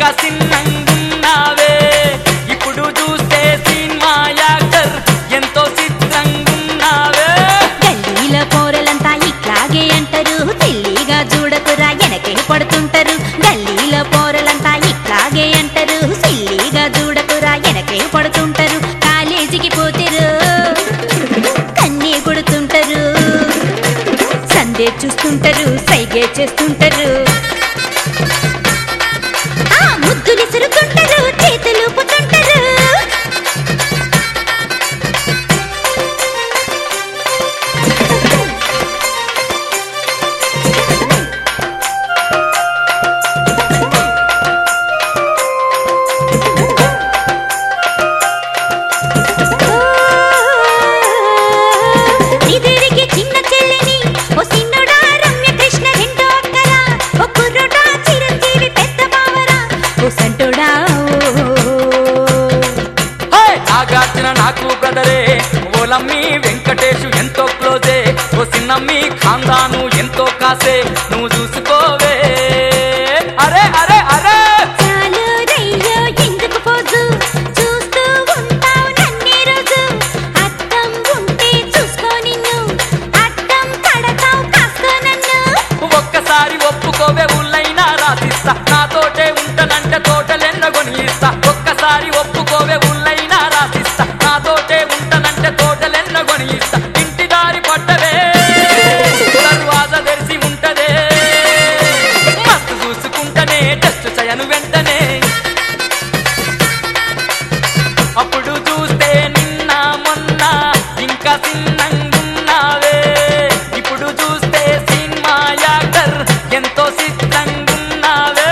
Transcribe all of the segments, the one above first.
ఇంకా చిన్నంగున్నావే ఇప్పుడు చూస్తే సినిమా యాక్టర్ ఎంతో చిత్రంగున్నావే గల్లీల పోరలంతా ఇట్లాగే అంటారు తెల్లిగా చూడకురా వెనకే పడుతుంటారు గల్లీల పోరలంతా ఇట్లాగే అంటారు సిల్లిగా చూడకురా వెనకే పడుతుంటారు కాలేజీకి పోతారు కన్నీ కొడుతుంటారు సందే చూస్తుంటారు సైగే చేస్తుంటారు ఆ ముద్దులు సురుకుంటారు చేతులు ఊపుతుంటారు నిదిరికి చిన్న చెల్లిని ఓ సిన్నోడా రమ్య కృష్ణ రెండో అక్కరా ఓ కుర్రోడా చిరంజీవి పెద్ద మావరా ఓ సంటోడా హే! నాగార్జున నాకు బ్రదరే ఓలమ్మి వెంకటేషు ఎంతో క్లోజే ఓ సిన్నమ్మి ఖాందాను ఎంతో కాసే నువ్వు చూసుకోవే అరే అరే అరే చాలు రయ్యో ఎందుకు పోజు చూస్తూ ఉంటావు నన్నే రోజు అద్దం ఉంటే చూసుకో నిన్ను అద్దం కడతావు కాస్కో నన్ను ఒక్కసారి ఒప్పుకోవే ఉల్లైనా రాసిస్తా నాతోటే ఉంటనంటే తోటలెన్నగొని ఇస్తా ఒక్కసారి ఒప్పుకోవే ఉల్లైనా రాసిస్తా నాతోటే ఉంటనంటే తోటలెన్నగొని ఇస్తా ఇంటి దారి పట్టవే దర్వాజ తెరిచి ఉంటదే మస్తు చూసుకుంటనే టెస్ట్ చేయను వెంటనే అప్పుడు చూస్తే నిన్న మొన్న ఇంకా చిన్నంగున్నావే ఇప్పుడు చూస్తే సినిమా యాక్టర్ ఎంతో చిత్రంగున్నావే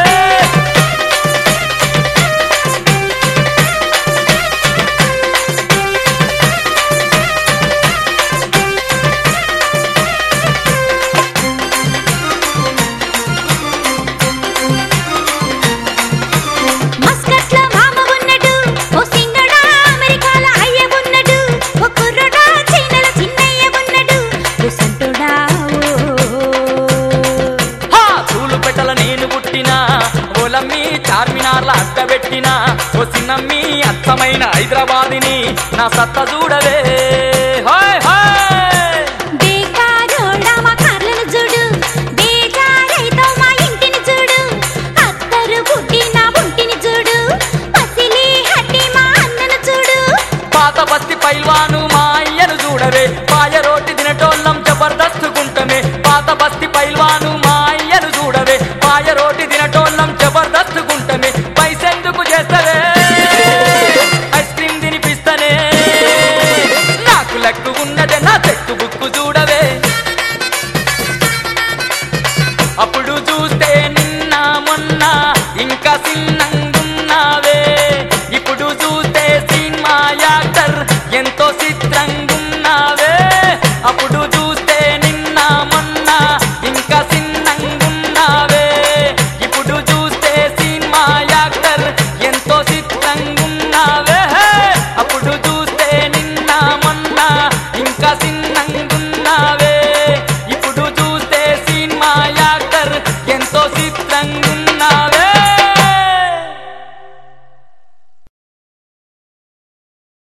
మస్కట్లో మామ ఉన్నాడు ఓ సింగడా అమెరికాల అయ్య ఉన్నాడు ఓ కుర్రడా చైనాల చిన్నయ్య ఉన్నాడు ఓ సంటోడా హా చూలు పెట్టల నేను పుట్టినా ఓలమ్మి చార్మినార్ల అడ్డబెట్టినా ఓ చిన్నమ్మి అచ్చమైన హైదరాబాదిని నా సత్త చూడవే హాయ్